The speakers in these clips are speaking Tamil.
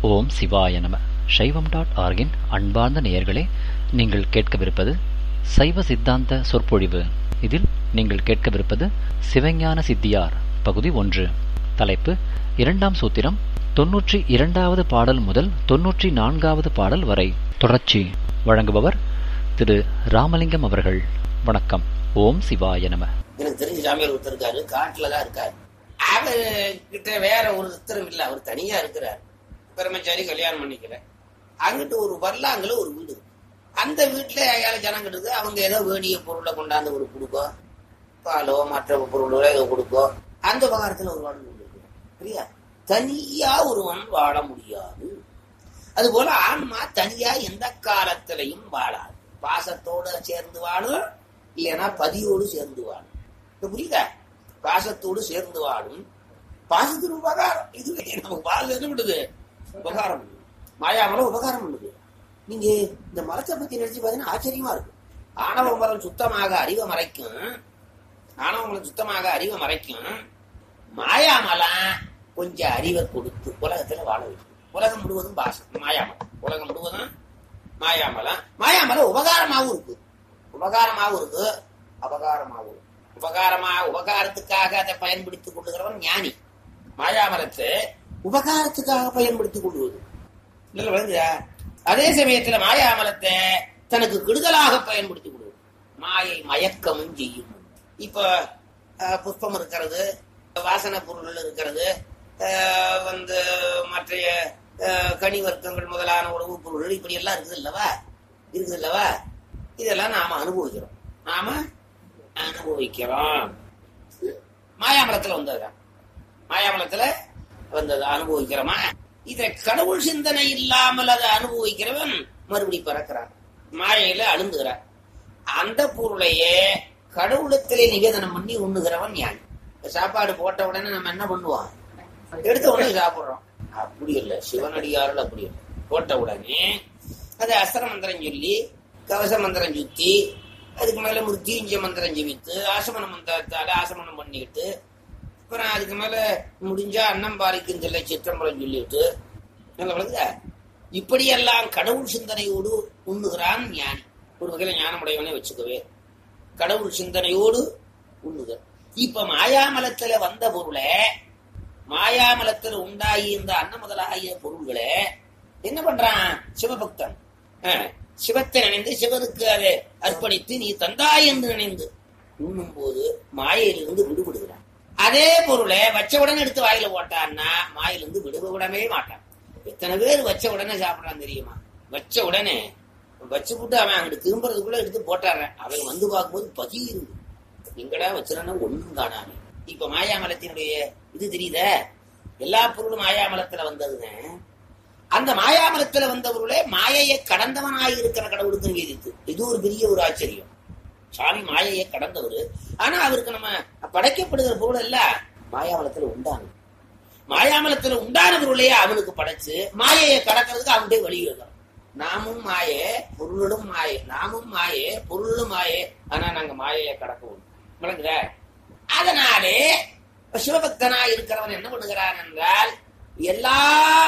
ஓம் சிவாய நம சைவம் டாட் ஆர்கின் அன்பார்ந்த நேயர்களே நீங்கள் கேட்கவிருப்பது சைவ சித்தாந்த சொற்பொழிவு இதில் நீங்கள் கேட்கவிருப்பது சிவஞான சித்தியார் பகுதி ஒன்று தலைப்பு இரண்டாம் சூத்திரம் தொன்னூற்றி இரண்டாவது பாடல் முதல் தொன்னூற்றி நான்காவது பாடல் வரை தொடர்ச்சி வழங்குபவர் திரு ராமலிங்கம் அவர்கள் வணக்கம் ஓம் சிவாய நம எனக்கு தெரிஞ்ச சாமியார் ஒருத்தர் இருக்காரு காட்டுல தான் இருக்காரு அவர் கிட்ட வேற ஒரு உத்தரவு இல்ல அவர் தனியா இருக்கிறார் பிரம்மச்சாரி கல்யாணம் பண்ணிக்கல அங்கிட்டு ஒரு வரலாங்கல ஒரு வீடு இருக்கு. அந்த வீட்டுல ஏழை ஜனங்க இருக்கு அவங்க ஏதோ வேண்டிய பொருளை கொண்டாந்து ஒரு கொடுக்கும் பாலோ மற்ற பொருளோ ஏதோ கொடுக்கும் அந்த உபகாரத்துல ஒரு வாழ் இருக்கு சரியா தனியா ஒருவன் வாழ முடியாது அதுபோல ஆன்மா தனியா எந்த காலத்திலையும் வாழாது பாசத்தோட சேர்ந்து வாழும் இல்லைன்னா பதியோடு சேர்ந்து வாழும் இப்ப புரியுதா பாசத்தோடு சேர்ந்து வாழும் பாசத்தின் உபகாரம் இது நமக்கு பாசம் என்ன பண்ணுது உபகாரம் பண்ணுது மாயாமலம் உபகாரம் பண்ணுது நீங்க இந்த மரத்தை பத்தி நினைச்சு பாத்தீங்கன்னா ஆச்சரியமா இருக்கு ஆணவ மரம் சுத்தமாக அறிவை மறைக்கும் ஆணவ மரம் சுத்தமாக அறிவை மறைக்கும் மாயாமலம் கொஞ்சம் அறிவை கொடுத்து உலகத்துல வாழ வைக்கும் உலகம் முழுவதும் பாசம் மாயாமலம் உலகம் முழுவதும் மாயாமலம் மாயாமலம் உபகாரமாவும் இருக்கு உபகாரமாவும் இருக்கு அபகாரமாவும் இருக்கு. உபகாரமா உபகாரத்துக்காக அதை பயன்படுத்திக் கொள்ளுகிறவன் ஞானி மாயாமலத்தை உபகாரத்துக்காக பயன்படுத்திக் கொள்வது இல்ல விளங்குதா அதே சமயத்துல மாயாமலத்தை தனக்கு கெடுதலாக பயன்படுத்திக் கொள்வது மாயை மயக்கமும் செய்யும் இப்ப அஹ், புஷ்பம் இருக்கிறது வாசன பொருள் இருக்கிறது அஹ், வந்து மற்ற அஹ், கனி வர்க்கங்கள் முதலான உணவுப் பொருள்கள் இப்படி எல்லாம் இருக்குது இல்லவா இருக்குது இல்லவா இதெல்லாம் நாம அனுபவிக்கிறோம் நாம அனுபவிக்கிறோம் மாயாமலத்துல வந்ததுதான் மாயாமலத்துல வந்தது அனுபவிக்கிறோமா இத கடவுள் சிந்தனை இல்லாமல் அதை அனுபவிக்கிறவன் மறுபடி பிறக்கிறான் மாயையில அழுந்துகிறான் அந்த பொருளையே கடவுளத்திலே நிவேதனம் பண்ணி உண்ணுகிறவன் ஞானி இப்ப சாப்பாடு போட்ட உடனே நம்ம என்ன பண்ணுவோம் எடுத்த உடனே சாப்பிடுறோம் அப்படி இல்லை சிவனடியார்கள் அப்படி இல்லை போட்ட உடனே அது அஸ்திர மந்திரம் சொல்லி கவச மந்திரம் சுத்தி அதுக்கு மேல மிருத்யுஞ்ச மந்திரம் ஜெபித்து ஆசமன மந்திரத்தால ஆசமனம் பண்ணிக்கிட்டு அப்புறம் அதுக்கு மேல முடிஞ்சா அன்னம் பாலிக்கும் சொல்ல சிற்றம்பலம் சொல்லிவிட்டு நல்ல விளங்குதா இப்படியெல்லாம் கடவுள் சிந்தனையோடு உண்ணுகிறான் ஞானி ஒரு வகையில ஞானமுடையவனே வச்சுக்கவே கடவுள் சிந்தனையோடு உண்ணுக இப்ப மாயாமலத்துல வந்த பொருளை மாயாமலத்தில் உண்டாகி இந்த அன்ன முதலாகிய பொருள்களை என்ன பண்றான் சிவபக்தன் அஹ், சிவத்தை நினைந்து சிவனுக்கு அதை அர்ப்பணித்து நீ தந்தாய் என்று நினைந்து உண்ணும் போது மாயையிலிருந்து விடுபடுகிறான் அதே பொருளை வச்ச உடனே எடுத்து வாயில போட்டான்னா மாயிலிருந்து விடுபடவே மாட்டான் எத்தனை பேர் வச்ச உடனே சாப்பிடறான் தெரியுமா வச்ச உடனே வச்சு போட்டு அவன் அங்கிட்டு திரும்புறதுக்குள்ள எடுத்து போட்டாடுறேன் அவன் வந்து பார்க்கும்போது பதியுது எங்கடா வச்சிருந்தா ஒண்ணும் காணாம இப்ப மாயாமலத்தினுடைய இது தெரியுதா எல்லா பொருளும் மாயாமலத்துல வந்ததுங்க அந்த மாயாமலத்துல வந்த பொருளே மாயையை கடந்தவனாய் இருக்கிற கடவுளுக்கு நிவேதித்து இது ஒரு பெரிய ஒரு ஆச்சரியம் சாமி மாயையை கடந்தவர் ஆனா அவருக்கு நம்ம படைக்கப்படுகிற பொருள் எல்லாம் மாயாமலத்துல உண்டானது மாயாமலத்துல உண்டான பொருளையே அவனுக்கு படைச்சு மாயையை கடக்கிறதுக்கு அவன்கிட்ட வழி எழுதும் நாமும் மாயே பொருளும் மாயே நாமும் மாயே பொருளும் மாயே ஆனா நாங்க மாயையை கடக்கவும் விளங்குத அதனாலே சிவபக்தனா இருக்கிறவன் என்ன பண்ணுகிறான் என்றால் எல்லா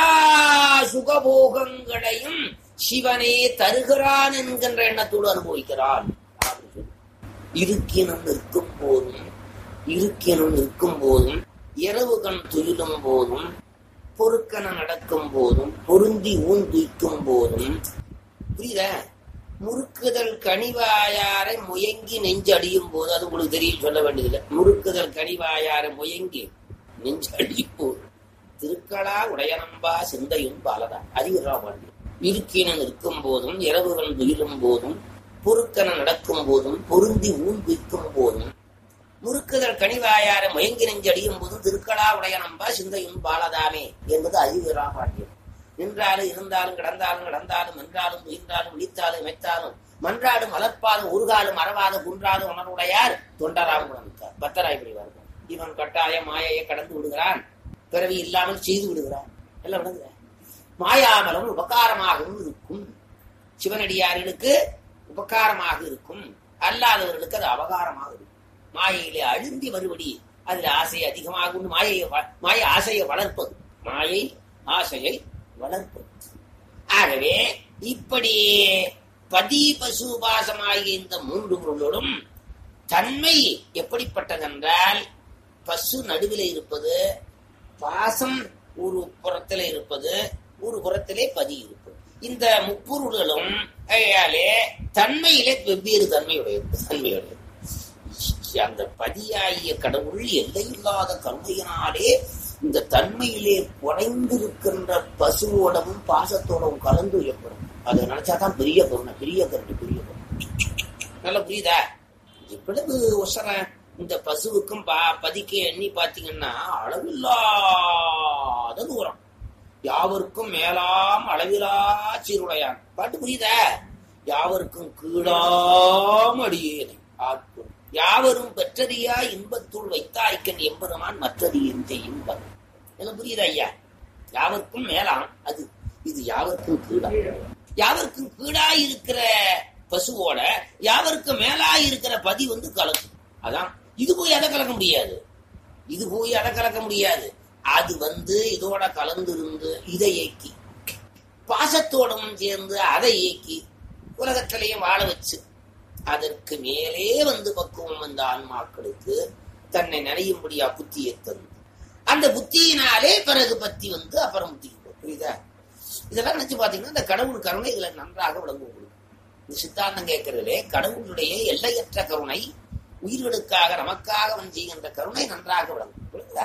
சுகபோகங்களையும் சிவனே தருகிறான் என்கின்ற எண்ணத்தோடு அனுபவிக்கிறான் அப்படின்னு சொல்லி. இருக்கினும் நிற்கும் போதும் இருக்கினும் நிற்கும் போதும் இரவு கண் துயிலும் போதும் பொறுக்கன நடக்கும் போதும் பொருந்தி ஊந்துய்க்கும் போதும் புரியுதா முறுக்குதல் கனிவாயாரை முயங்கி நெஞ்சு அடியும் போது அது உங்களுக்கு தெரியும் சொல்ல வேண்டியதில்லை முறுக்குதல் கனிவாயாரை முயங்கி நெஞ்சு அடியும் போது திருக்களா உடையனம்பா சிந்தையும் பாலதா அறிவுரா பாண்டி இருக்கின நிற்கும் போதும் இரவுகள் துயிலும் போதும் பொறுக்கன நடக்கும் போதும் பொருந்தி ஊன்குவிக்கும் போதும் முறுக்குதல் கனிவாயார மயங்கி நெஞ்சு அடியும் போதும் திருக்களா உடையனம்பா சிந்தையும் பாலதாமே என்பது அறிவுரா பாண்டியம் நின்றாலும் இருந்தாலும் கிடந்தாலும் கிடந்தாலும் நின்றாலும் துயின்றாலும் விழித்தாலும் மெத்தாலும் மன்றாடும் மலர்ப்பாலும் உருகாலும் மறவாத குன்றாலும் உணர்வுடையார் தொண்டராம் குணமித்தார் பத்தராய் புரிவார்கள் இவன் கட்டாயம் மாயையை கடந்து விடுகிறான் பிறவி இல்லாமல் செய்து விடுகிறான் எல்லாம் விடுங்க மாயாமலம் உபகாரமாகவும் இருக்கும் சிவனடியார்களுக்கு உபகாரமாக இருக்கும் அல்லாதவர்களுக்கு அது அபகாரமாக இருக்கும் மாயையிலே அழுந்தி மறுபடி அதுல ஆசை அதிகமாக உண்டு மாயையை வ- மாய ஆசையை வளர்ப்பது மாயை ஆசையை வளர்ப்பது ஆகவே இப்படி பதி பசு பாசமாகிய இந்த மூன்று பொருளோடும் தன்மை எப்படிப்பட்டதென்றால் பசு நடுவில் இருப்பது பாசம் ஒரு புறத்திலே இருப்பது ஒரு புறத்திலே பதி இருப்பது இந்த முப்பொருள்களும் கையாலே தன்மையிலே வெவ்வேறு தன்மையுடையது தன்மையுடையது அந்த பதியாகிய கடவுள் எல்லையில்லாத கருணையினாலே இந்த தன்மையிலே குறைந்திருக்கின்ற பசுவோடவும் பாசத்தோடவும் கலந்து ஏற்படும் அதை நினைச்சாதான் பெரிய கருணை பெரிய கருணை பெரிய கருணை நல்லா புரியுதா இவ்வளவு ஒசர இந்த பசுவுக்கும் பா பதிக்கு எண்ணி பாத்தீங்கன்னா அளவில்லாத தூரம் யாவருக்கும் மேலாம் அளவிலா சீருடையான் பாட்டு புரியுதா யாவருக்கும் கீழாம் அடியேனை ஆட்கும் யாவரும் பெற்றறியா இன்பத்துள் வைத்தாய்க்கன் எம்பெருமான் மற்றது எந்த இன்பம் எனக்கு புரியுதா ஐயா யாவருக்கும் மேலாம் அது இது யாவருக்கும் கீழா யாவருக்கும் கீழா இருக்கிற பசுவோட யாவருக்கும் மேலா இருக்கிற பதி வந்து கலக்கும் அதான் இது போய் அதை கலக்க முடியாது இது போய் அதை கலக்க முடியாது அது வந்து இதோட கலந்து இருந்து இதை இயக்கி பாசத்தோடும் சேர்ந்து அதை இயக்கி உலகத்திலையும் வாழ வச்சு அதற்கு மேலே வந்து பக்குவம் வந்த ஆன்மாக்களுக்கு தன்னை நினையும்படியா புத்தியை தந்து அந்த புத்தியினாலே பிறகு பத்தி வந்து அப்புறம் புத்திக்கு போகும். புரியுதா இதெல்லாம் நினைச்சு பாத்தீங்கன்னா இந்த கடவுள் கருணை இதுல நன்றாக விளங்கும் உங்களுக்கு இந்த சித்தாந்தம் கேட்கறதுலே கடவுளுடைய எல்லையற்ற கருணை உயிர்களுக்காக நமக்காக அவன் செய்கின்ற கருணை நன்றாக விளங்கும் புரியுதா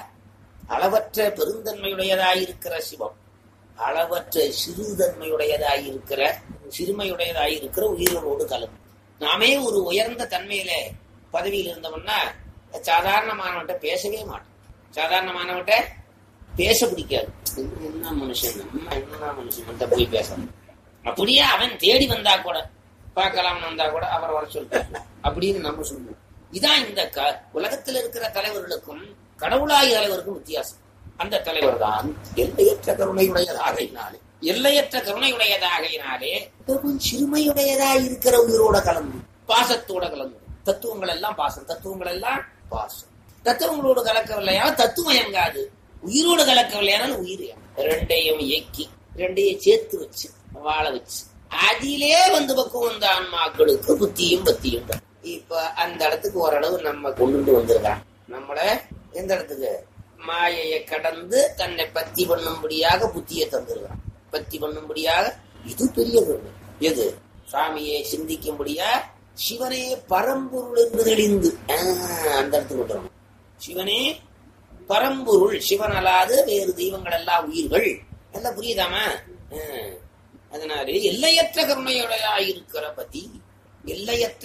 அளவற்ற பெருந்தன்மையுடையதாயிருக்கிற சிவம் அளவற்ற சிறுதன்மையுடையதாயிருக்கிற சிறுமையுடையதாயிருக்கிற உயிர்களோடு கலந்து நாமே ஒரு உயர்ந்த தன்மையில பதவியில் இருந்தோம்னா சாதாரணமானவன்ட்ட பேசவே மாட்டோம் சாதாரணமானவன்ட்ட பேச பிடிக்காது என்ன மனுஷன் நம்ம என்ன மனுஷன் போய் பேசணும் அப்படியே அவன் தேடி வந்தா கூட பார்க்கலாம்னு வந்தா கூட அவரை வர சொல்லிட்டாங்க அப்படின்னு நம்ம சொல்லுவோம் இதான் இந்த க உலகத்தில் இருக்கிற தலைவர்களுக்கும் கடவுளாய் தலைவருக்கும் வித்தியாசம் அந்த தலைவர் தான் எல்லையற்ற கருணையுடையதாகையினாலே எல்லையற்ற கருணையுடையதாகையினாலே மிகவும் சிறுமையுடையதாய் இருக்கிற உயிரோட கலந்து பாசத்தோட கலந்து தத்துவங்கள் எல்லாம் பாசம் தத்துவங்கள் எல்லாம் பாசம் தத்துவங்களோடு கலக்கவில்லையா தத்துவம் எங்காது உயிரோடு கலக்கவில்லையானால் உயிர் எங்காது. ரெண்டையும் இயக்கி ரெண்டையும் சேர்த்து வச்சு வாழ வச்சு அதிலே வந்து பக்குவம் வந்த ஆன்மாக்களுக்கு புத்தியும் பத்தியும் தான். இப்ப அந்த இடத்துக்கு ஓரளவு நம்ம கொண்டு வந்திருக்கான் நம்மள எந்த இடத்துக்கு மாயையை கடந்து தன்னை பத்தி பண்ணும்படியாக புத்தியை தந்திருக்கான் பத்தி பண்ணும்படியாக இது பெரிய கருணை எது சாமியை சிந்திக்கும்படியா சிவனே பரம்பொருள் என்று தெளிந்து ஆஹ், அந்த இடத்துக்கு கொண்டு வரணும். சிவனே பரம்பொருள் சிவன் அல்லாது வேறு தெய்வங்கள் எல்லாம் உயிர்கள் எல்லாம் புரியுதாமா ஆஹ். அதனாலே எல்லையற்ற கருணையுடையாயிருக்கிற பதி எல்லையற்ற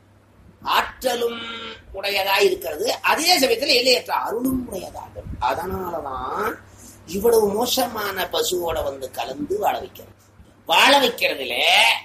ஆற்றலும் உடையதா இருக்கிறது அதே சமயத்துல எல்லையற்ற அருளும் உடையதாக அதனாலதான் இவ்வளவு மோசமான பசுவோட வந்து கலந்து வாழ வைக்கிறது வாழ வைக்கிறதுல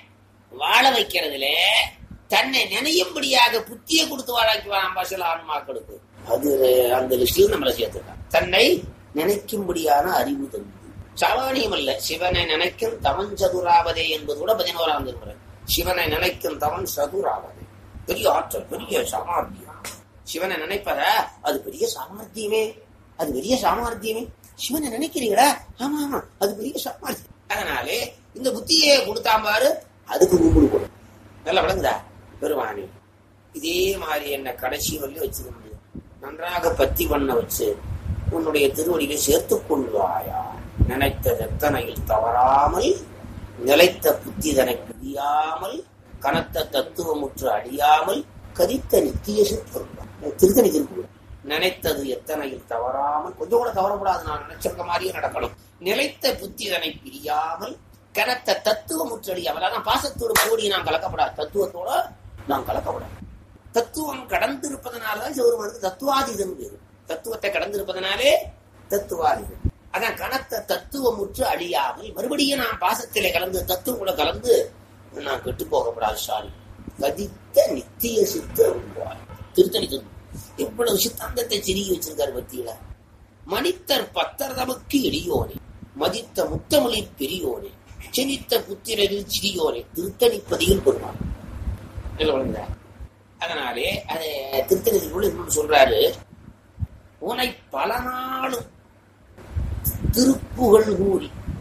வாழ வைக்கிறதுல தன்னை நினையும்படியாக புத்தியை கொடுத்து வாழ வைக்குவான் பசுல ஆன்மாக்களுக்கு அது அந்த லிஸ்டில் நம்மளை சேர்த்துக்கான் தன்னை நினைக்கும்படியான அறிவு தந்து சாவானியம் அல்ல சிவனை நினைக்கும் தவன் சதுராவதே என்பது கூட பதினோராம் திருமுறை சிவனை நினைக்கும் தவன் சதுராவதே பெரிய ஆற்றல் பெரிய சாமர்த்தியம் சிவனை நினைப்பதா அது பெரிய சாமர்த்தியமே அது பெரிய சாமர்த்தியமே சிவனை நினைக்கிறீங்களா ஆமா ஆமா அது பெரிய சாமர்த்தியம் அதனாலே இந்த புத்தியை கொடுத்தாம் பாரு அதுக்கு கும்பிடு கொடு நல்லா விளங்குதா பெருமானி இதே மாதிரி என்ன கடைசி வள்ளி வச்சிருந்து நன்றாக பத்தி பண்ண வச்சு உன்னுடைய திருவடியை சேர்த்துக் கொள்வாயா நினைத்த எத்தனையில் தவறாமல் நிலைத்த புத்திதனை பிரியாமல் கனத்த தத்துவமுற்று அழியாமல் கதித்த நித்திய சிற்பம் திருத்தணி திருக்குறள் நினைத்தது எத்தனையில் தவறாமல் கொஞ்சம் கூட தவறக்கூடாது நான் நினைச்சிருக்க மாதிரியே நடக்கணும் நிலைத்த புத்திதனை பிரியாமல் கனத்த தத்துவமுற்று அழியாமல் அதான் பாசத்தோடு மறுபடியும் நான் கலக்கப்படாது தத்துவத்தோட நாம் கலக்கப்படாது தத்துவம் கடந்திருப்பதனாலதான் சிவருமானுக்கு தத்துவாதீதம் பேரு தத்துவத்தை கடந்திருப்பதனாலே தத்துவாதீதம் அதான் கனத்த தத்துவமுற்று அழியாமல் மறுபடியும் நான் பாசத்திலே கலந்து தத்துவம் கூட கலந்து நான் கெட்டு போகப்படாது சாமி கதித்த நித்திய சித்த உருவாய் திருத்தணி திரும்ப எவ்வளவு சித்தாந்தத்தை சிறுகி வச்சிருக்காரு பத்தியில மனிதர் பத்தர் தமக்கு எளியோனே மதித்த முத்தமொழி பெரியோனே செனித்த புத்திரரில் சிறியோனே திருத்தணிப்பதியில் பெறுவான் இல்ல வளர்ந்த அதனாலே அது திருத்தணி திருக்குறள் இன்னொன்று சொல்றாரு உனை பல நாளும் திருப்புகழ் கூறி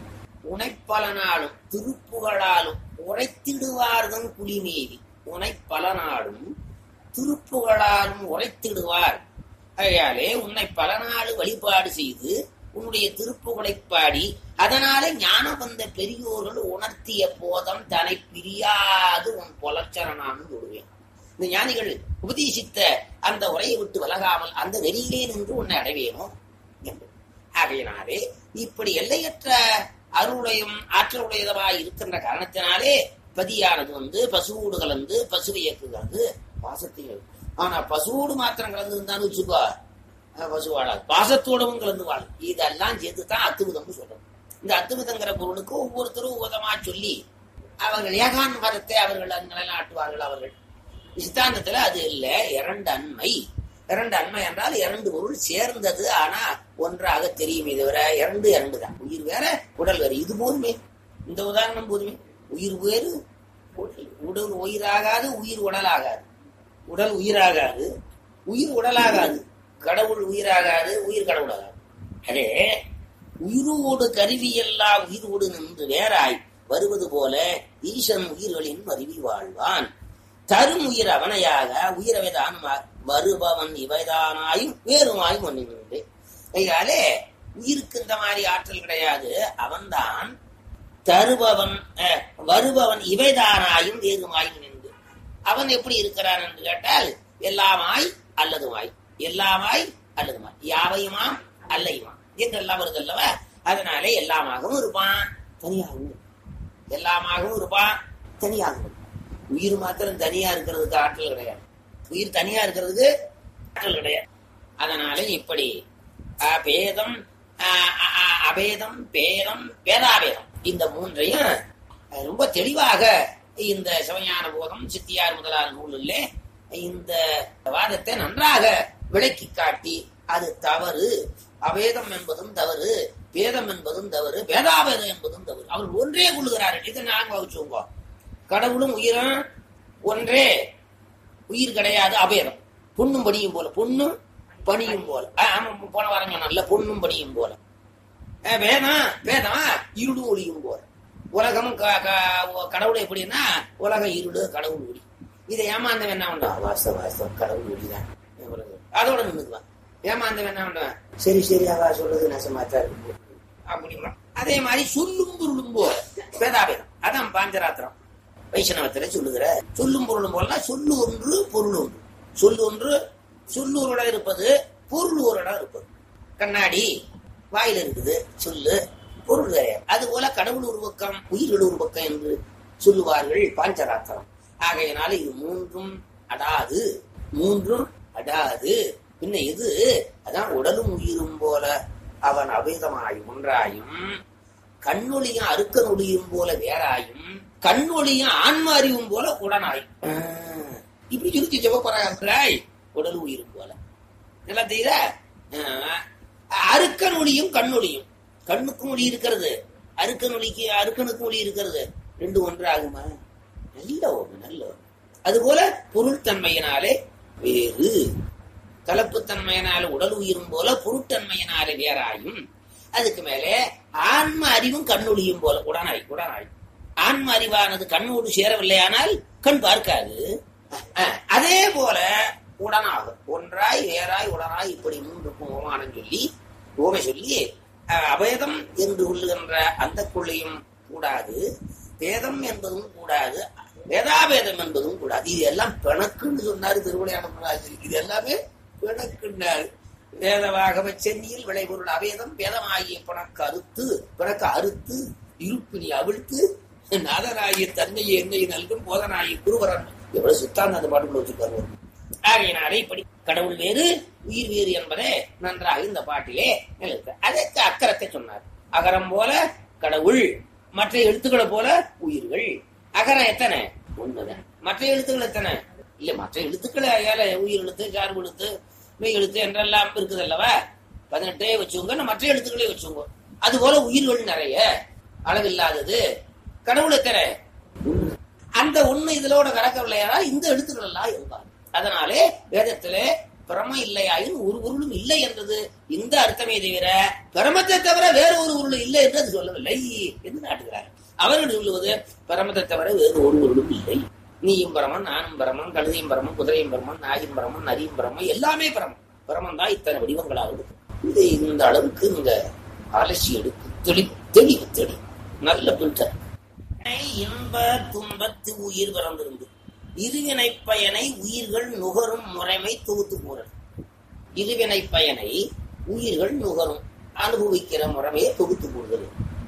உனைப்பலனாலும் திருப்புகளாலும் உரைத்திடுவார்தன் குளிமீதி உனைப்பலனாலும் திருப்புகளாலும் உரைத்திடுவார் ஆகையாலே உன்னை பல நாள் வழிபாடு செய்து உன்னுடைய திருப்புகழை பாடி அதனாலே ஞானம் வந்த பெரியோர்கள் உணர்த்திய போதம் தன்னை பிரியாது உன் பொலச்சரணான்னு சொல்லுவேன் இந்த ஞானிகள் உபதேசித்த அந்த உரையை விட்டு விலகாமல் அந்த நெறியிலே நின்று உன்னை அடைவேனோ என்று ஆகையினாலே இப்படி எல்லையற்ற அருளுடையும் ஆற்றலுடையதமாய் இருக்கின்ற காரணத்தினாலே பதியானது வந்து பசுவோடு கலந்து பசுவை இயக்குகிறது பாசத்தில் ஆனா பசுவோடு மாத்திரம் கலந்து இருந்தான்னு வச்சுக்கோ அஹ் பசு வாழாது பாசத்தோடவும் கலந்து வாழும் இதெல்லாம் சேர்த்து தான் அத்துவிதம்னு சொல்றோம் இந்த அத்துவிதங்கிற பொருளுக்கு ஒவ்வொருத்தரும் உதமா சொல்லி அவர்கள் ஏகான் மதத்தை அவர்கள் நிலைநாட்டுவார்கள் அவர்கள் சித்தாந்தத்துல அது இல்ல இரண்டு அண்மை இரண்டு அண்மை என்றால் இரண்டு பொருள் சேர்ந்தது ஆனா ஒன்றாக தெரியுமே தவிர இரண்டு இரண்டு தான் உயிர் வேற உடல் வேற இது போதுமே இந்த உதாரணம் போதுமே உயிர் வேறு உடல் உடல் உயிராகாது உயிர் உடலாகாது உடல் உயிராகாது உயிர் உடலாகாது கடவுள் உயிராகாது உயிர் கடவுளாகாது அதே உயிரோடு கருவியல்லா உயிரோடு நின்று வேறாய் வருவது போல ஈசன் உயிர்களின் மருவி வாழ்வான் தரும் உயிர் அவனையாக உயிரவைதானுமா வருபவன் இவைதானாயும் வேறுமாயும் ஒன்றினுண்டு அதனாலே உயிருக்கு இந்த மாதிரி ஆற்றல் கிடையாது அவன்தான் தருபவன் அஹ், வருபவன் இவைதானாயும் வேறுமாயும் நின்று அவன் எப்படி இருக்கிறான் என்று கேட்டால் எல்லாமாய் அல்லதுமாய் எல்லாமாய் அல்லதுமாய் யாவையுமாம் அல்லையுமாம் என்றெல்லாம் வருது அல்லவா அதனாலே எல்லாமாகவும் இருப்பான் தனியாகவும் எல்லாமாகவும் இருப்பான் தனியாகவும் இருப்பான். உயிர் மாத்திரம் தனியா இருக்கிறதுக்கு ஆற்றல் கிடையாது உயிர் தனியா இருக்கிறதுக்கு ஆற்றல் கிடையாது அதனால இப்படி அஹ், பேதம் அஹ், அ- அ- அபேதம் பேதம் பேதாபேதம் இந்த மூன்றையும் அஹ், ரொம்ப தெளிவாக இந்த சிவஞான போதம் சித்தியார் முதலான நூலிலே இந்த வாதத்தை நன்றாக விளக்கி காட்டி அது தவறு அபேதம் என்பதும் தவறு பேதம் என்பதும் தவறு பேதாபேதம் என்பதும் தவறு அவர் ஒன்றே கொள்ளுகிறார்கள் இதை நாங்க வச்சுக்கோங்க கடவுளும் உயிரும் ஒன்றே உயிர் கிடையாது அபேதம் பொண்ணும் பணியும் போல பொண்ணும் பணியும் போல ஆ, ஆமா போன வாரம் சொன்னான்ல பொண்ணும் பணியும் போல ஆ, வேதம் வேதம் இருடும் ஒளியும் போல உலகம் க- க- கடவுள் எப்படின்னா உலகம் இருடு கடவுள் ஒளி இதை ஏமாந்தவன் என்ன பண்ணா வாஸ்தவ வாஸ்தவம் கடவுள் ஒளிதான் அதோட நின்றுக்குவான் ஏமாந்தவன் என்ன பண்ணுவான் சரி சரி அவா சொல்றது நெசமாத்தான் இருக்கு அப்படிங்களா அதே மாதிரி சொல்லும் பொருளும் போல பேதாபேதம் அதான் பாஞ்சராத்திரம் வைஷ்ணவத்துல சொல்லுகிற சொல்லும் பொருளும் போல சொல்லு ஒன்று பொருள் ஒன்று சொல்லு ஒன்று சொல்லு ஒரு இடம் இருப்பது பொருள் ஒரு இடம் இருப்பது கண்ணாடி வாயில இருக்குது சொல்லு பொருள் வேற அது போல கடவுள் ஒரு பக்கம் உயிர்கள் ஒரு பக்கம் என்று சொல்லுவார்கள் பாஞ்சராத்திரம் ஆகையினால இது மூன்றும் அடாது மூன்றும் அடாது பின்ன இது அதான் உடலும் உயிரும் போல அவன் அபேதமாய் ஒன்றாயும் கண்ணொளியும் அறுக்க நொழியும் போல வேறாயும் கண்ணொளியும் ஆன்ம அறிவும் போல உடனாய் ஆஹ், இப்படி சுருத்தி ஜெபப்பறாய் உடல் உயிரும் போல நல்லா தெரியுதா ஆஹ், அறுக்க நொழியும் கண்ணொளியும் கண்ணுக்கு மொழி இருக்கிறது அறுக்க நொழிக்கு அறுக்கனுக்கு மொழி இருக்கிறது ரெண்டு ஒன்று ஆகுமா நல்ல ஒன்று நல்ல ஒன்று அதுபோல பொருள் தன்மையினாலே வேறு கலப்புத்தன்மையினால உடல் உயிரும் போல பொருட்தன்மையினாலே வேறாயும் அதுக்கு மேலே ஆன்ம அறிவும் கண்ணொழியும் போல உடனாய் உடனாய் ஆன்ம அறிவானது கண்ணோடு சேரவில்லையானால் கண் பார்க்காது அஹ், அதே போல உடனாகும் ஒன்றாய் வேறாய் உடனாய் இப்படி மூன்றுக்கும் ஓமானம் சொல்லி ஓமை சொல்லி அஹ், அபேதம் என்று கொள்ளுகின்ற அந்த கொள்ளையும் கூடாது பேதம் என்பதும் கூடாது வேதாபேதம் என்பதும் கூடாது இது எல்லாம் பிணக்குன்னு சொன்னாரு திருவிளையாட இது எல்லாமே பிணக்குன்னாரு வேதவாகவ சென்னியில் விளைபொருள் அவேதம் வேதமாகிய பிணக்கு அறுத்து பிணக்கு அறுத்து இருப்பினி அவிழ்த்து நாதனாகிய தன்மையை என்னை நல்கும் போதனாகிய குருவரன் எவ்வளவு சுத்தாந்த அந்த பாட்டுக்குள்ள வச்சிருக்காரு ஆகையினாலே இப்படி கடவுள் வேறு உயிர் வேறு என்பதை நன்றாக இந்த பாட்டிலே நிலைத்த அதற்கு அக்கறத்தை சொன்னார் அகரம் போல கடவுள் மற்ற எழுத்துக்களை போல உயிர்கள் அகரம் எத்தனை ஒண்ணுதான் மற்ற எழுத்துக்கள் எத்தனை இல்ல மற்ற எழுத்துக்களை ஏல உயிர் எழுத்து சார்பு எழுத்து மெய் எழுத்து என்றெல்லாம் இருக்குது அல்லவா பதினெட்டே வச்சுங்க மற்ற எழுத்துக்களே வச்சுங்க அது போல உயிர்கள் நிறைய அளவில்லாதது கடவுள் எத்தனை ஒண்ணு. அந்த ஒண்ணு இதலோட கலக்கவில்லையானால் இந்த எழுத்துக்கள் எல்லாம் இருந்தார் அதனாலே வேதத்திலே பிரமம் இல்லையாயின் ஒரு பொருளும் இல்லை என்றது இந்த அர்த்தமே தவிர பிரமத்தை தவிர வேற ஒரு பொருள் இல்லை என்று அது சொல்லவில்லை என்று நாட்டுகிறார் அவர்கள் சொல்லுவது பிரமத்தை தவிர வேறு ஒரு பொருளும் இல்லை நீயும் பரமன் நானும் பரமன் கழுதையும் பரமன் குதிரையும் பரமன் நாயும் பரமன் நரியும் பரமன் எல்லாமே பரமன் பரமன் தான் இத்தனை வடிவங்களாக இருக்கு இது இந்த அளவுக்கு இந்த அலசி எடுக்கு தெளி தெளிவு தெளி நல்ல பில்டர் இன்ப துன்பத்து உயிர் பிறந்திருந்து இருவினை பயனை உயிர்கள் நுகரும் முறைமை தொகுத்து கூறல் இருவினை பயனை உயிர்கள் நுகரும் அனுபவிக்கிற முறைமையை தொகுத்து கூறுதல்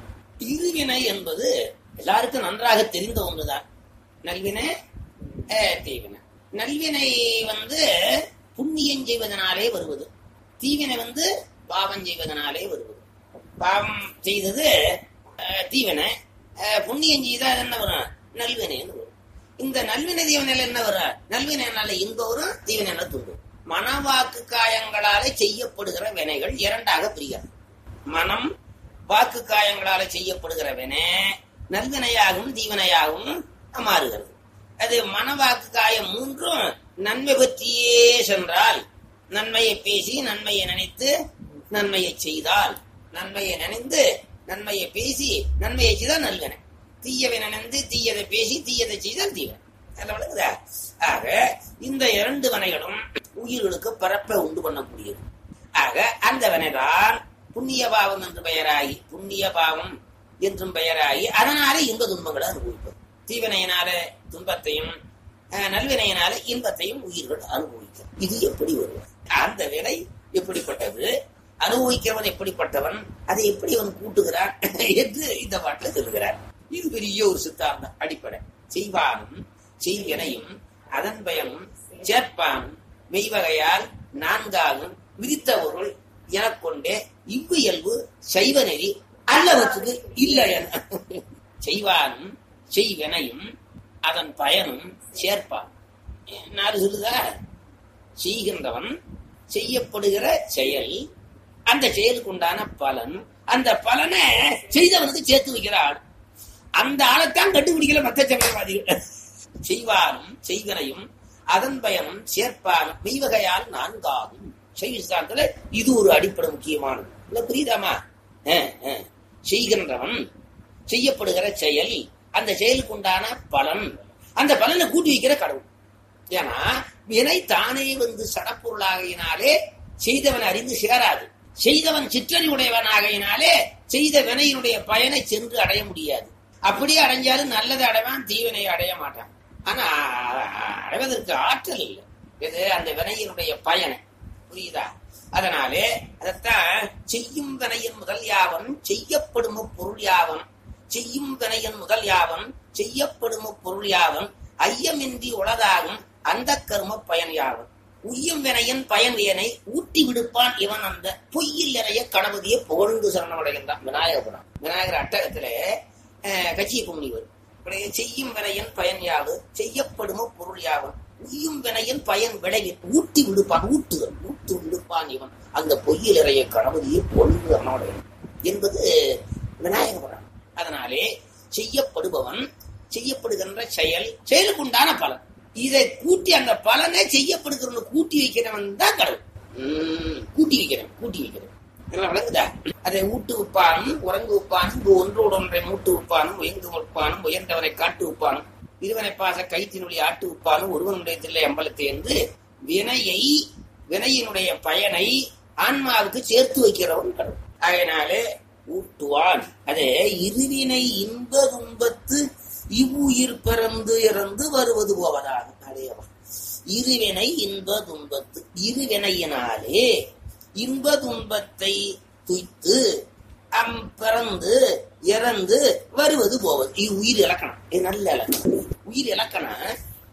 இருவினை என்பது எல்லாருக்கும் நன்றாக தெரிந்த ஒன்றுதான் நல்வினை அஹ், தீவினை நல்வினை வந்து புண்ணியம் செய்வதனாலே வருவது தீவினை வந்து பாவம் செய்வதனாலே வருவது பாவம் செய்தது அஹ், தீவினை அஹ், புண்ணியம் செய்தா அது என்ன வரும் நல்வினைன்னு வரும் இந்த நல்வினை தீவனையில என்ன வரும் நல்வினைனால இன்பம் வரும் தீவினை துன்பம் மனவாக்கு காயங்களாலே செய்யப்படுகிற வினைகள் இரண்டாக பிரிகிறது மனம் வாக்கு காயங்களால செய்யப்படுகிற வினை நல்வினையாகவும் தீவினையாகவும் மாறுகிறது அது மனவாக்கு காயம் மூன்றும் நன்மை பற்றியே சென்றால் நன்மையை பேசி நன்மையை நினைத்து நன்மையை செய்தால் நன்மையை நினைந்து நன்மையை பேசி நன்மையை செய்தால் நல்வினை தீயவை நினைந்து தீயதை பேசி தீயதை செய்தால் தீவனை அதுல விளங்குதா ஆக இந்த இரண்டு வனைகளும் உயிர்களுக்கு பரப்ப உண்டு பண்ணக்கூடியது ஆக அந்த வினைதான் புண்ணிய பாவம் என்று பெயராகி புண்ணிய பாவம் என்றும் பெயராகி அதனால இன்ப துன்பங்களை அனுபவிப்பது தீவினையினால துன்பத்தையும் அஹ், நல்வினையினால இன்பத்தையும் உயிர்கள் அனுபவிக்கும் இது எப்படி வரும் அந்த வினை எப்படிப்பட்டது அனுபவிக்கிறவன் எப்படிப்பட்டவன் அதை எப்படி அவன் கூட்டுகிறான் என்று இந்த பாட்டில் சொல்லுகிறார் இது பெரிய ஒரு சித்தாந்தம் அடிப்படை செய்வானும் செய்வினையும் அதன் பயனும் சேர்ப்பானும் மெய்வகையால் நான்காகும் விதித்த பொருள் எனக்கொண்டே இவ்வியல்பு சைவ நெறி அல்லவற்றுக்கு இல்லை என செய்வானும் செய்வினையும் அதன் பயனும் சேர்ப்பான் நாலு சொல்லுதா செய்கின்றவன் செய்யப்படுகிற செயல் அந்த செயலுக்கு உண்டான பலன் அந்த பலனை செய்தவனுக்கு சேர்த்து வைக்கிற ஆள் அந்த ஆளைத்தான் கண்டுபிடிக்கல மத்த சமயவாதிகள் செய்வானும் செய்வனையும் அதன் பயனும் சேர்ப்பானும் மெய்வகையால் நான்காகும் செய்விசாரத்துல இது ஒரு அடிப்படை முக்கியமானது இல்ல புரியுதாமா அஹ், அஹ். செய்கின்றவன் செய்யப்படுகிற செயல் அந்த செயலுக்கு உண்டான பலன் அந்த பலனை கூட்டி வைக்கிற கடவுள் ஏன்னா வினை தானே வந்து சடப்பொருளாகையினாலே செய்தவன் அறிந்து சேராது செய்தவன் சிற்றறிவுடையவனாகையினாலே செய்த வினையினுடைய பயனை சென்று அடைய முடியாது அப்படியே அடைஞ்சாலும் நல்லதை அடைவான் தீவினை அடைய மாட்டான் ஆனா அடைவதற்கு ஆற்றல் இல்லை இது அந்த வினையினுடைய பயனை புரியுதா அதனாலே அதத்தான் செய்யும் வினையின் முதல் யாவன் செய்யப்படும் பொருள் யாவன் செய்யும் வினையின் முதல் யாவன் செய்யப்படும் பொருள் யாவன் ஐயமின்றி உளதாகும் அந்த கர்ம பயன் யாவன் உய்யும் வினையின் பயன் வியனை ஊட்டி விடுப்பான் இவன் அந்த பொய்யில் நிறைய கணபதியை புகழ்ந்து சரணமடைகின்றான் விநாயகபுரம் விநாயகர் அட்டகத்திலே அஹ், கட்சியை முனிவர் இப்படியே செய்யும் வினையின் பயன் யாவு செய்யப்படுமோ பொருள் யாவன் உய்யும் வினையின் பயன் விளைவில் ஊட்டி விடுப்பான் ஊட்டுதல் ஊட்டு விடுப்பான் இவன் அந்த பொய்யில் நிறைய கணபதியை புகழ்ந்து சரணமடைகிறான் என்பது விநாயகபுரம் அதனாலே செய்யப்படுபவன் செய்யப்படுகின்ற செயல் செயலுக்குண்டான பலன் இதை கூட்டி அந்த பலனை செய்யப்படுகிறவன் கூட்டி வைக்கிறவன் தான் கடவுள் உம், கூட்டி வைக்கிறவன் கூட்டி வைக்கிறவன் இதெல்லாம் விளங்குதா அதை ஊட்டு உப்பானும் உறங்கு உப்பானும் இங்கு ஒன்றோடு ஒன்றை மூட்டு உப்பானும் உயர்ந்து உப்பானும் உயர்ந்தவரை காட்டு உப்பானும் இருவனை பாச கைத்தினுடைய ஆட்டு உப்பானும் ஒருவனுடைய தில்லை அம்பலத்தை என்று வினையை வினையினுடைய பயனை ஆன்மாவுக்கு சேர்த்து வைக்கிறவன் கடவுள் அதனாலே ஊட்டுவான் அதே இருவினை இன்ப துன்பத்து இவ்வுயிர் பிறந்து இறந்து வருவது போவதாகும் அடையவா இருவினை இன்ப துன்பத்து இருவினையினாலே இன்ப துன்பத்தை துய்த்து அம் பிறந்து இறந்து வருவது போவது இது உயிர் இலக்கணம் இது நல்ல இலக்கணம் உயிர் இலக்கணம்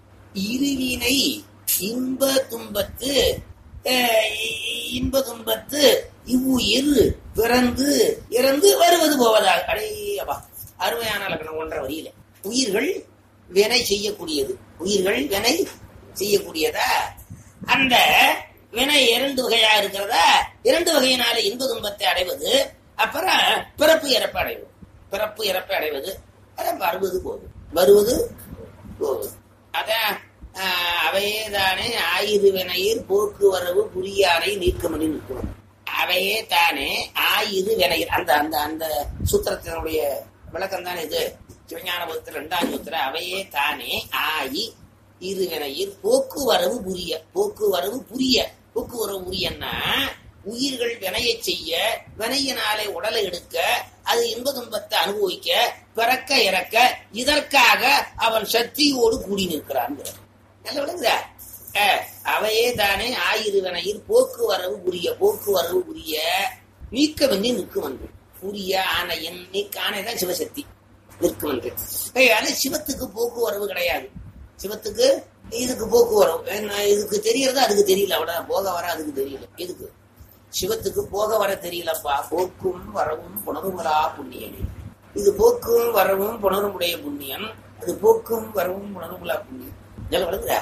இருவினை இன்ப துன்பத்து அஹ், இ- இன்ப துன்பத்து இவ்வுயிர் பிறந்து இறந்து வருவது போவதாக அடையவா அருமையான இலக்கணம் ஒன்றரை வரியில உயிர்கள் வினை செய்யக்கூடியது உயிர்கள் வினை செய்யக்கூடியதா அந்த வினை இரண்டு வகையா இருக்கிறதா இரண்டு வகையினால இன்ப துன்பத்தை அடைவது அப்புறம் பிறப்பு இறப்பு அடைவது பிறப்பு இறப்பு அடைவது அதான் வருவது போகுது வருவது போகுது அதான் ஆஹ், அவையே தானே ஆயிரு போக்குவரவு புரியாரை நீக்கமணி நிற்கணும் அவையே தானே ஆயிரு வினையர் அந்த அந்த அந்த சூத்திரத்தினுடைய விளக்கம் தானே இது சிவஞான பக்தர் ரெண்டாம் சூத்திரம் அவையே தானே ஆயி இரு வினையர் போக்குவரவு புரிய போக்குவரவு புரிய போக்குவரவு புரியன்னா உயிர்கள் வினையை செய்ய வினையினாலே உடலை எடுக்க அது இன்ப துன்பத்தை அனுபவிக்க பிறக்க இறக்க இதற்காக அவன் சக்தியோடு கூடி நிற்கிறான் நல்ல விளங்குதா அஹ், அவையே தானே ஆயிரவனையில் போக்குவரவு புரிய போக்குவரவு புரிய நீக்க வெண்ணி நிற்கும் வந்து புரிய ஆணையன் நீக்க ஆணை தான் சிவசக்தி நிற்கும் என்று அது சிவத்துக்கு போக்குவரவு கிடையாது சிவத்துக்கு இதுக்கு போக்குவரவு என்ன, இதுக்கு தெரியறது அதுக்கு தெரியல அவ்வளவுதான் போக வர அதுக்கு தெரியல இதுக்கு சிவத்துக்கு போக வர தெரியலப்பா போக்கும் வரவும் புணருமரா புண்ணியனே இது போக்கும் வரவும் புணருமுடைய புண்ணியம் அது போக்கும் வரவும் புணருமுலா புண்ணியம் இதெல்லாம் வளர்க்குற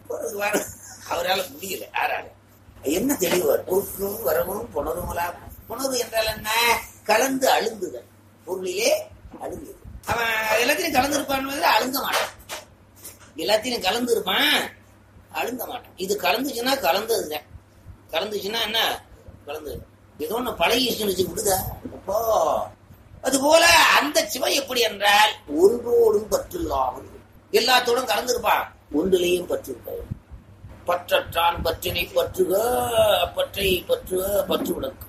அவரால முடியல யாரால என்ன தெளிவார் போக்கும் வரவும் புணருமலா புணர்வு என்றால் என்ன கலந்து அழுந்துதல் பொருளிலே அழுந்துது அவன் எல்லாத்தையும் கலந்து இருப்பான் அழுந்த மாட்டான் எல்லாத்தையும் கலந்து இருப்பான் அழுந்த மாட்டான் இது கலந்துச்சுன்னா கலந்ததுதான் கலந்துச்சுன்னா என்ன கலந்து ஏதோ ஒண்ணு பழகிச்சுன்னு வச்சு விடுதா அப்போ அது போல அந்த சிவம் எப்படி என்றால் ஒன்றோடும் பற்றில்லாமல் எல்லாத்தோடும் கலந்திருப்பான் ஒன்றிலையும் பற்றிருப்பான் பற்றற்றான் பற்றினை பற்றுக பற்றை பற்றுக பற்று விளக்கு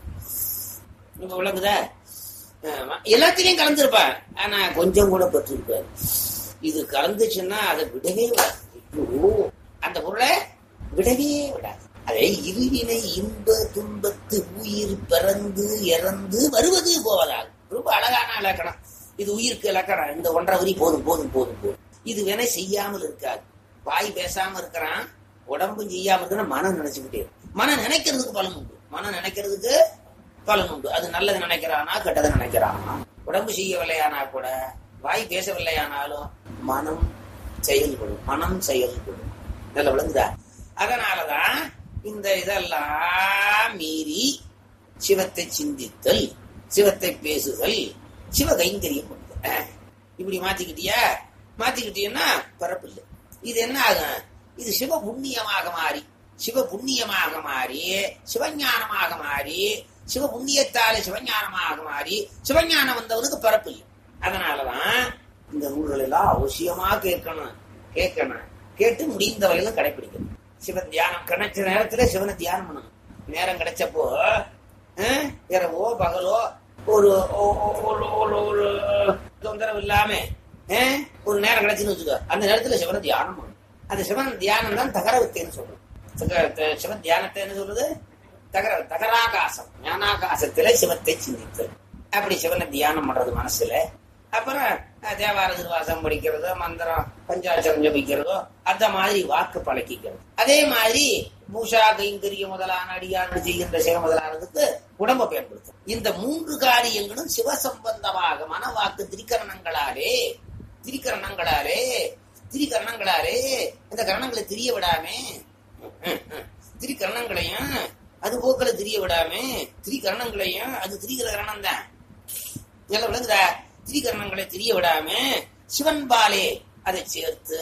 இப்ப விளக்குதா ஆமா. எல்லாத்திலையும் கலந்திருப்பான் ஆனா கொஞ்சம் கூட பற்றிருப்பாரு இது கலந்துச்சுன்னா அதை விடவே விடாது ஐயோ, அந்த பொருளை விடவே விடாது அதை இருவினை இன்ப துன்பத்து உயிர் பிறந்து இறந்து வருவது போவதாகும் ரொம்ப அழகான இலக்கணம் இது உயிருக்கு இலக்கணம் இந்த ஒன்றரை வரி போதும் போதும் போதும் போதும் இது வேணா செய்யாமல் இருக்காது வாய் பேசாம இருக்கிறான் உடம்பும் செய்யாம இருக்கிறான் மனம் நினைச்சுக்கிட்டே இருக்கு. மனம் நினைக்கிறதுக்கு பலன் உண்டு மனம் நினைக்கிறதுக்கு பலன் உண்டு அது நல்லது நினைக்கிறானா கெட்டதை நினைக்கிறானா உடம்பு செய்யவில்லையானா கூட வாய் பேசவில்லையானாலும் மனம் செயல்படும் மனம் செயல்படும் நல்ல விளங்குதா அதனாலதான் இந்த இதெல்லாம் மீறி சிவத்தை சிந்தித்தல் சிவத்தை பேசுதல் சிவ கைங்கரியம் பண்ணுதல் இப்படி மாத்திக்கிட்டியா மாத்திக்கிட்டீங்கன்னா பரப்பில்லை இது என்ன ஆகும் இது சிவ புண்ணியமாக மாறி சிவ புண்ணியமாக மாறி சிவஞானமாக மாறி சிவ புண்ணியத்தாலே சிவஞானமாக மாறி சிவஞானம் வந்தவனுக்கு பரப்பில்லை அதனாலதான் இந்த நூல்கள் எல்லாம் அவசியமா கேட்கணும் கேட்கணும் கேட்டு முடிந்த வரையிலும் கடைபிடிக்கணும் சிவ தியானம் கிடைச்ச நேரத்துல சிவனை தியானம் பண்ணணும் நேரம் கிடைச்சப்போ அஹ், இரவோ பகலோ ஒரு ஒ- ஒ- ஒரு ஒரு ஒரு தொந்தரவு இல்லாம அஹ், ஒரு நேரம் கிடைச்சுன்னு வச்சுக்கோ அந்த நேரத்துல சிவனை தியானம் பண்ணணும் அந்த சிவன் தியானம் தான் தகரவித்தைன்னு சொல்றோம் தக- த- சிவன் தியானத்தை என்ன சொல்றது தகர தகராகாசம் ஞானாகாசத்திலே சிவத்தை சிந்தித்தல் அப்படி சிவனை தியானம் பண்றது மனசுல அப்புறம் அஹ், தேவார திருவாசம் படிக்கிறதோ மந்திரம் பஞ்சாட்சரம் ஜபிக்கிறதோ அந்த மாதிரி வாக்கு பழக்கிக்கிறது அதே மாதிரி பூஷா கைங்கரிய முதலான அடியார்கள் செய்கின்ற சிவ முதலானதுக்கு உடம்ப பயன்படுத்தும் இந்த மூன்று காரியங்களும் சிவ சம்பந்தமாக மனவாக்கு திரிகரணங்களாலே திரிகரணங்களாலே திரிகரணங்களாலே இந்த கரணங்களை திரிய விடாமே திரிகரணங்களையும் அது போக்களை திரிய விடாமே திரிகரணங்களையும் அது திரிகிற கரணம் தான் நல்லா விளங்குதா திரிகரணங்களை தெரிய விடாம சிவன் பாலே அதை சேர்த்து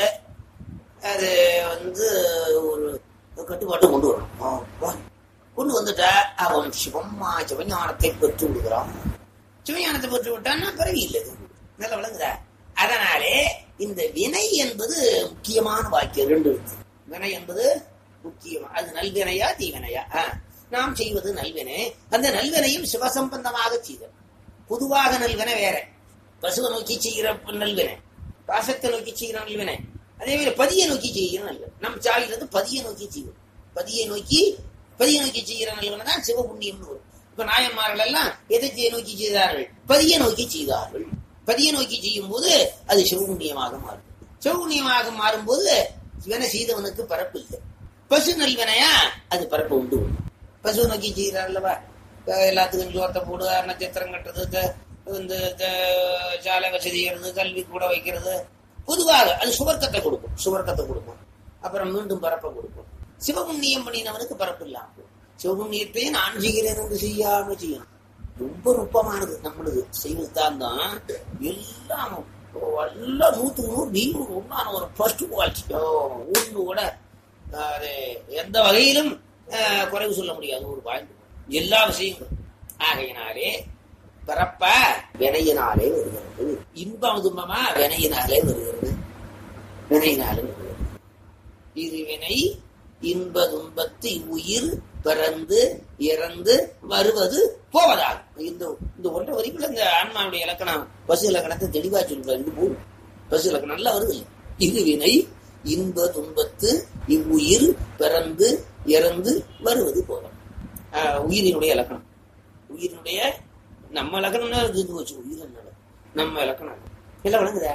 அது வந்து ஒரு கட்டுப்பாட்டு கொண்டு வரணும் அப்பா. கொண்டு வந்துட்டா அவன் சிவம்மா சிவஞானத்தை பெற்று விடுகிறான் சிவஞானத்தை பெற்று விட்டான்னா பிறவி இல்லை நல்லா விளங்குதா அதனாலே இந்த வினை என்பது முக்கியமான வாக்கியம் ரெண்டு இருக்கு வினை என்பது முக்கியமா அது நல்வினையா தீவினையா ஆ. நாம் செய்வது நல்வினை அந்த நல்வினையும் சிவசம்பந்தமாக செய்தல் பொதுவாக நல்வினை வேற பசுவை நோக்கி செய்கிற நல்வினை பாசத்தை நோக்கி செய்கிற நல்வினை அதே மாதிரி பதியை நோக்கி செய்கிற நல்வினை நம் சாகிறது பதியை நோக்கி செய்வோம் பதியை நோக்கி பதியை நோக்கி செய்கிற நல்வினை தான் சிவபுண்ணியம்னு வரும் இப்ப நாயன்மார்கள் எல்லாம் எதை செய்ய நோக்கி செய்தார்கள் பதியை நோக்கி செய்தார்கள் பதியை நோக்கி செய்யும் போது அது சிவபுண்ணியமாக மாறும் சிவபுண்ணியமாக மாறும்போது வினை செய்தவனுக்கு பரப்பு இல்லை பசு நல்வினையா அது பரப்பு உண்டு பசு நோக்கி செய்கிறார்களவா எல்லாத்துக்கும் ஜோத்தை போடு நட்சத்திரம் கட்டுறது த- இந்த த- சாலை வசதி செய்யறது கல்வி கூட வைக்கிறது பொதுவாக அது சுவர்க்கத்தை கொடுக்கும் சுவர்க்கத்தை கொடுக்கும் அப்புறம் மீண்டும் பரப்ப கொடுக்கும் சிவபுண்ணியம் பண்ணினவனுக்கு பரப்பு இல்லாம போகும். சிவபுண்ணியத்தையும் நான் செய்கிறேன் என்று செய்யாம செய்யணும் ரொம்ப நுட்பமானது நம்மளுது செய்வது தான் தான் எல்லாம் எல்லாம் நூற்றுக்கு நூறு நீங்க உண்டான ஒரு ஃபர்ஸ்ட் குவாலிட்டி ஒன்று கூட அஹ், அது எந்த வகையிலும் அஹ், குறைவு சொல்ல முடியாது ஒரு பாயிண்ட் எல்லா விஷயங்களும் ஆகையினாலே பிறப்ப வினையினாலே வருகிறது இன்பம் துன்பமா வினையினாலே வருகிறது வினையினாலே வருகிறது இது வினை இன்ப துன்பத்து உயிர் பிறந்து இறந்து வருவது போவதாகும் இந்த இந்த ஒன்றரை வரைக்குள்ள இந்த ஆன்மாவுடைய இலக்கணம் பசு இலக்கணத்தை தெளிவா சொல்ற ரெண்டு மூணு பசு இலக்கணம் நல்லா வருது இல்லை இது வினை இன்ப துன்பத்து இவ்வுயிர் பிறந்து இறந்து வருவது போவம் ஆஹ் உயிரினுடைய இலக்கணம் உயிரினுடைய நம்ம இலக்கணம்னா இது வச்சு உயிர் என்னோட நம்ம இலக்கணம் எல்லாம் விளங்குதா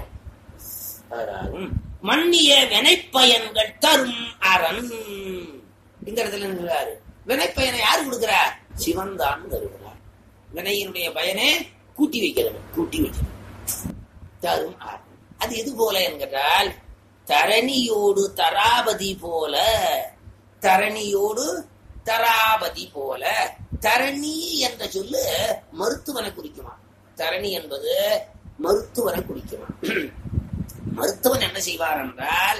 அதாகும் மன்னிய வினைப்பயன்கள் தரும் அரண் இந்த இடத்துல என்ன சொல்றாரு வினைப்பயனை யாரு கொடுக்கிறார் சிவன் தான் தருகிறார் வினையினுடைய பயனே கூட்டி வைக்கிறது கூட்டி வைக்கிறது தரும் அரண் அது எது போல என்கிறால் தரணியோடு தராபதி போல தரணியோடு தராபதி போல தரணி என்ற சொல்லு மருத்துவனை குறிக்குமா தரணி என்பது மருத்துவனை குறிக்குமா மருத்துவன் என்ன செய்வார் என்றால்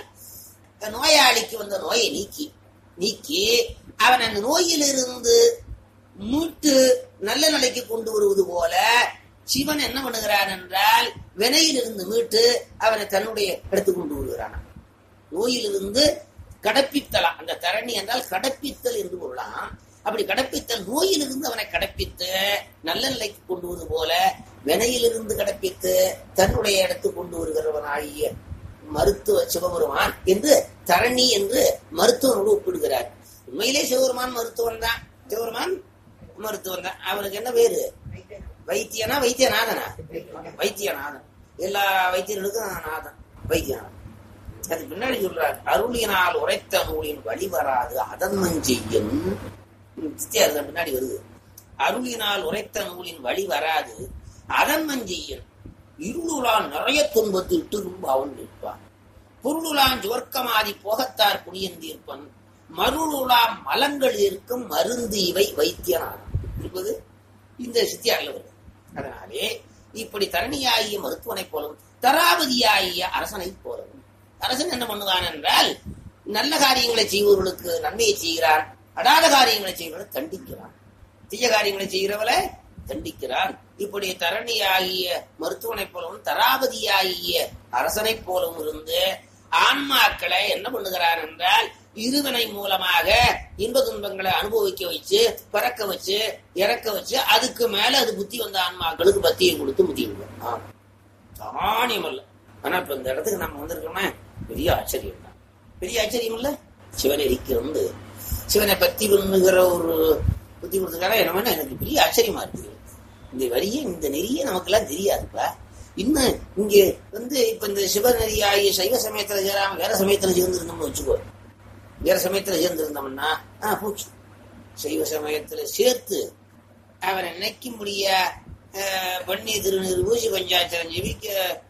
நோயாளிக்கு வந்த நோயை நீக்கி நீக்கி அவன் அந்த நோயிலிருந்து மீட்டு நல்ல நிலைக்கு கொண்டு வருவது போல சிவன் என்ன பண்ணுகிறான் என்றால் வினையிலிருந்து மீட்டு அவனை தன்னுடைய எடுத்து கொண்டு வருகிறான் நோயிலிருந்து கடப்பித்தலாம் அந்த தரணி என்றால் கடப்பித்தல் என்று கொள்ளலாம் அப்படி கடப்பித்தல் நோயிலிருந்து அவனை கடப்பித்து நல்ல நிலைக்கு கொண்டு வருவது போல வினையிலிருந்து கடப்பித்து தன்னுடைய இடத்து கொண்டு வருகிறவனாகிய மருத்துவ சிவபெருமான் என்று தரணி என்று மருத்துவனோடு ஒப்பிடுகிறார் உண்மையிலே சிவபெருமான் மருத்துவன் தான் சிவபெருமான் மருத்துவன் தான் அவனுக்கு என்ன பேரு வைத்தியனா வைத்தியநாதனா வைத்தியநாதன் எல்லா வைத்தியர்களுக்கும் நாதன் வைத்தியநாதன் அதுக்கு பின்னாடி சொல்றார் அருளினால் உரைத்த நூலின் வழி வராது அதன்மன் செய்யும் வித்தியாசம் பின்னாடி வருது அருளினால் உரைத்த நூலின் வழி வராது அதன்மன் செய்யும் இருளுலான் நிறைய துன்பத்து இட்டு ரொம்ப அவன் நிற்பான் பொருளுலான் சுவர்க்கமாதி போகத்தார் புனியந்தீர்ப்பன் மருளுலாம் மலங்கள் இருக்கும் மருந்து இவை வைத்தியனான் என்பது இந்த சித்தியாரில் வருது அதனாலே இப்படி தரணியாகிய மருத்துவனை போலவும் தராபதியாகிய அரசனை போலவும் அரசன் என்ன பண்ணுவான் என்றால் நல்ல காரியங்களை செய்பவர்களுக்கு நன்மையை செய்கிறான் அடாத காரியங்களை செய்வதை தண்டிக்கிறான் தீய காரியங்களை செய்கிறவளை தண்டிக்கிறான் இப்படி தரணியாகிய மருத்துவனை போலவும் தராபதியாகிய அரசனை போலவும் இருந்து ஆன்மாக்களை என்ன பண்ணுகிறான் என்றால் இருவினை மூலமாக இன்ப துன்பங்களை அனுபவிக்க வச்சு பிறக்க வச்சு இறக்க வச்சு அதுக்கு மேல அது புத்தி வந்த ஆன்மாக்களுக்கு பத்தியை கொடுத்து புத்தி விடுவான் சாமானியம் அல்ல ஆனா இப்ப இந்த இடத்துக்கு நம்ம வந்திருக்கோம்னா பெரிய ஆச்சரியம் தான் பெரிய ஆச்சரியம் இல்ல சிவனெறிக்கு வந்து சிவனை பத்தி பண்ணுகிற ஒரு புத்தி கொடுத்துக்கார என்னமோ எனக்கு பெரிய ஆச்சரியமா இருக்கு இந்த வரியே இந்த நெறியே நமக்கெல்லாம் தெரியாதுப்பா இன்னும் இங்க வந்து இப்ப இந்த சிவநெறியாகிய சைவ சமயத்துல சேராம வேற சமயத்துல சேர்ந்திருந்தோம்னு வச்சுக்கோ வேற சமயத்துல சேர்ந்திருந்தோம்னா ஆஹ் போச்சு சைவ சமயத்துல சேர்த்து அவனை நினைக்க முடிய அஹ், பண்ணி திருநீர் பூசி பஞ்சாச்சரம் ஜெபிக்க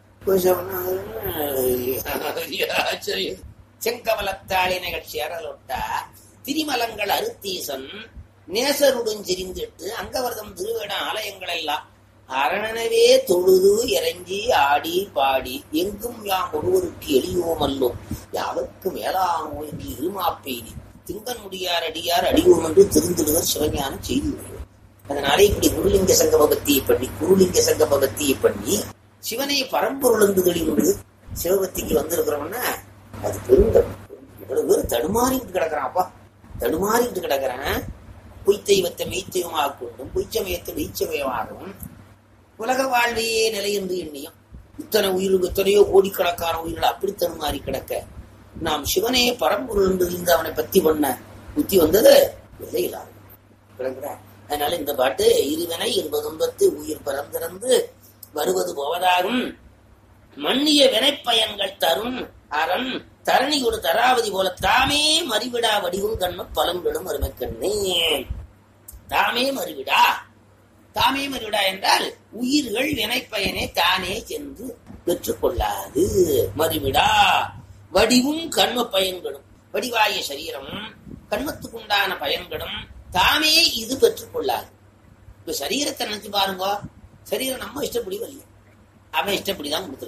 ஆச்சரியம் செங்கமலத்தாளி நிகழ்ச்சி அறலொட்டா திரிமலங்கள் அருத்தீசன் நேசருடன் சிரிந்திட்டு அங்கவர்தம் திருவிட ஆலயங்கள் எல்லாம் அரணனவே தொழுது இறங்கி ஆடி பாடி எங்கும் யாம் ஒருவருக்கு எளியோம் அல்லோம் யாவருக்கு மேலானோ என்று இருமாப்பெய்தி திங்கன் முடியார் அடியார் அடியோம் என்று திருந்திடுவர் சிவஞான செய்தி உடையவர் அதனாலே இப்படி குருலிங்க சங்கம பக்தியை பண்ணி குருலிங்க சங்கம பக்தியை பண்ணி சிவனை பரம்பொருள் என்று தெளிவுண்டு சிவபக்திக்கு வந்திருக்கிறோம்னா அது பெருந்தம் இவ்வளவு பேர் தடுமாறிக்கிட்டு கிடக்குறான்ப்பா தடுமாறிக்கிட்டு கிடக்குறான் பொய் தெய்வத்தை மெய்த்தெய்வமாக கொண்டும் பொய்ச்சமயத்தை மெய்ச்சமயமாகவும் உலக வாழ்வையே நிலை என்று எண்ணியும் இத்தனை உயிர்கள் எத்தனையோ கோடிக்கணக்கான உயிர்கள் அப்படி தடுமாறி கிடக்க நாம் சிவனே பரம்பொருள் என்று இருந்து அவனை பத்தி பண்ண புத்தி வந்தது விதையிலாது விளங்குதா? அதனால இந்த பாட்டு இருவினை என்பது துன்பத்து உயிர் பரந்திறந்து வருவது போவதாகும் மன்னிய வினைப்பயன்கள் தரும் அரண் தரணி ஒரு தராவதி போல தாமே மறிவிடா வடிவும் கண்ணு பலம் விடும் அருமை கண்ணே தாமே மறிவிடா தாமே மறிவிடா என்றால் உயிர்கள் வினைப்பயனை தானே சென்று பெற்றுக்கொள்ளாது மறிவிடா வடிவும் கண்ம பயன்களும் வடிவாய சரீரம் கண்மத்துக்குண்டான பயன்களும் தாமே இது பெற்றுக்கொள்ளாது இப்ப சரீரத்தை நினைச்சு பாருங்க சரீரம் நம்ம இஷ்டப்படி வரல அவன் இஷ்டப்படிதான் கொடுத்துருக்கான்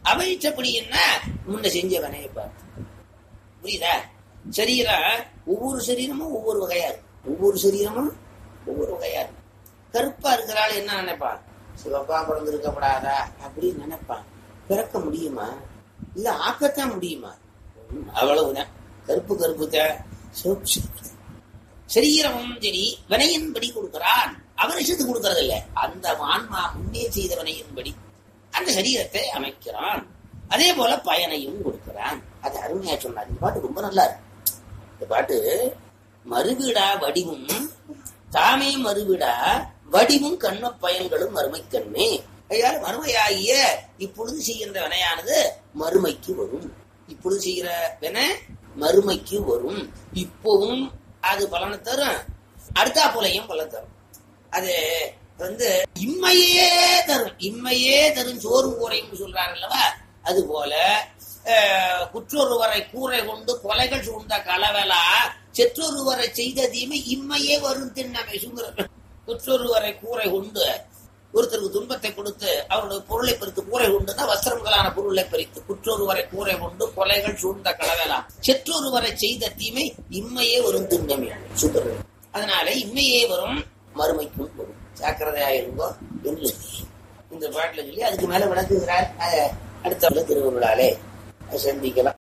அபயிச்சப்படி என்ன முன்ன செஞ்ச வினையை பார்த்து புரியுதா சரீரம் ஒவ்வொரு சரீரமும் ஒவ்வொரு வகையா இருக்கு ஒவ்வொரு சரீரமும் ஒவ்வொரு வகையா இருக்கு கருப்பா இருக்கிற ஆள் என்ன நினைப்பான் சிவப்பா பிறந்திருக்கப்படாதா அப்படின்னு நினைப்பான் பிறக்க முடியுமா இல்ல ஆக்கத்தான் முடியுமா ம், அவ்வளவுதான் கருப்பு கருப்பு தான் சிவப்பு சிவப்பு தான். சரீரமும் சரி வினையின்படி கொடுக்கிறான் அவன் இஷ்டத்து கொடுக்கறது இல்ல அந்த ஆன்மா முன்னே செய்த வினையின்படி அந்த சரீரத்தை அமைக்கிறான் அதே போல பயனையும் கொடுக்கிறான் அது அருமையா சொன்னார் இந்த பாட்டு ரொம்ப நல்லா இருக்கு இந்த பாட்டு மறுவிடா வடிவும் தாமே மறுவிடா வடிவும் கண்ண பயன்களும் மறுமை கண்ணே ஐயாறு மறுமையாகிய இப்பொழுது செய்கின்ற வினையானது மறுமைக்கு வரும் இப்பொழுது செய்கிற வினை மறுமைக்கு வரும் இப்பவும் அது பலனை தரும் அடுத்தா போலையும் பலன் தரும் அது வந்து இம்மையே தரும் இம்மையே தரும் சோறும் கூரையும் சொல்றாங்க அல்லவா அது போல அஹ், குற்றொருவரை கூரை கொண்டு கொலைகள் சூழ்ந்த களவலா செற்றொருவரை செய்த தீமை இம்மையே வரும் திண்ணமை சுங்குற குற்றொருவரை கூரை கொண்டு ஒருத்தருக்கு துன்பத்தை கொடுத்து அவருடைய பொருளை பறித்து கூரை கொண்டு வஸ்திரங்களான பொருளை பறித்து குற்றொருவரை கூரை கொண்டு கொலைகள் சூழ்ந்த களவலாம் செற்றொருவரை செய்த தீமை இம்மையே வரும் திண்ணமே சுந்தர அதனால இம்மையே வரும் மறுமைக்கும் வரும் ஜாக்கிரதையா இருங்கோ என்று இந்த பாட்டுல சொல்லி அதுக்கு மேல விளக்குகிறார் அஹ், அடுத்த திருவருளாலே சந்திக்கலாம்